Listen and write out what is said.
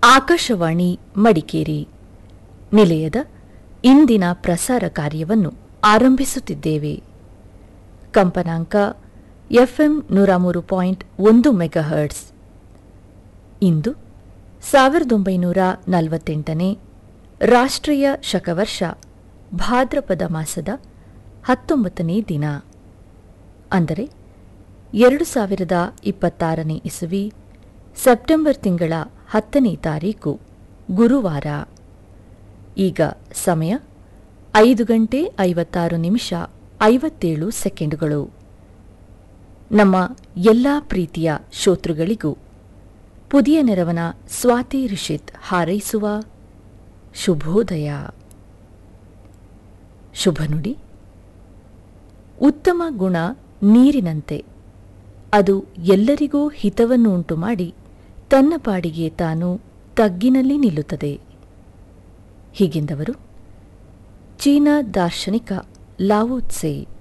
ಆಕಾಶವಾಣಿ ಮಡಿಕೇರಿ ನಿಲಯದ ಇಂದಿನ ಪ್ರಸಾರ ಕಾರ್ಯವನ್ನು ಆರಂಭಿಸುತ್ತಿದ್ದೇವೆ ಕಂಪನಾಂಕ ಎಫ್ಎಂ ನೂರ ಮೂರು ಪಾಯಿಂಟ್ ಒಂದು ಮೆಗಾಹರ್ಟ್ಸ್ ಇಂದು ಸಾವಿರದ ಒಂಬೈನೂರ ನಲವತ್ತೆಂಟನೇ ರಾಷ್ಟ್ರೀಯ ಶಕವರ್ಷ ಭಾದ್ರಪದ ಮಾಸದ ಹತ್ತೊಂಬತ್ತನೇ ದಿನ ಅಂದರೆ ಎರಡು ಸಾವಿರದ ಇಪ್ಪತ್ತಾರನೇ ಇಸುವಿ ಸೆಪ್ಟೆಂಬರ್ ತಿಂಗಳ ಹತ್ತನೇ ತಾರೀಕು ಗುರುವಾರ ಈಗ ಸಮಯ ಐದು ಗಂಟೆ ಐವತ್ತಾರು ನಿಮಿಷ ಐವತ್ತೇಳು ಸೆಕೆಂಡುಗಳು ನಮ್ಮ ಎಲ್ಲ ಪ್ರೀತಿಯ ಶ್ರೋತೃಗಳಿಗೂ ಪುದಿಯ ನೆರವನ ಸ್ವಾತಿ ರಿಷಿತ್ ಹಾರೈಸುವ ಶುಭೋದಯ ಶುಭ ನುಡಿ ಉತ್ತಮ ಗುಣ ನೀರಿನಂತೆ ಅದು ಎಲ್ಲರಿಗೂ ಹಿತವನ್ನು ಉಂಟು ಮಾಡಿ ತನ್ನ ಪಾಡಿಗೆ ತಾನು ತಗ್ಗಿನಲ್ಲಿ ನಿಲ್ಲುತ್ತದೆ ಹೀಗೆಂದವರು ಚೀನಾ ದಾರ್ಶನಿಕ ಲಾವೋತ್ಸೆ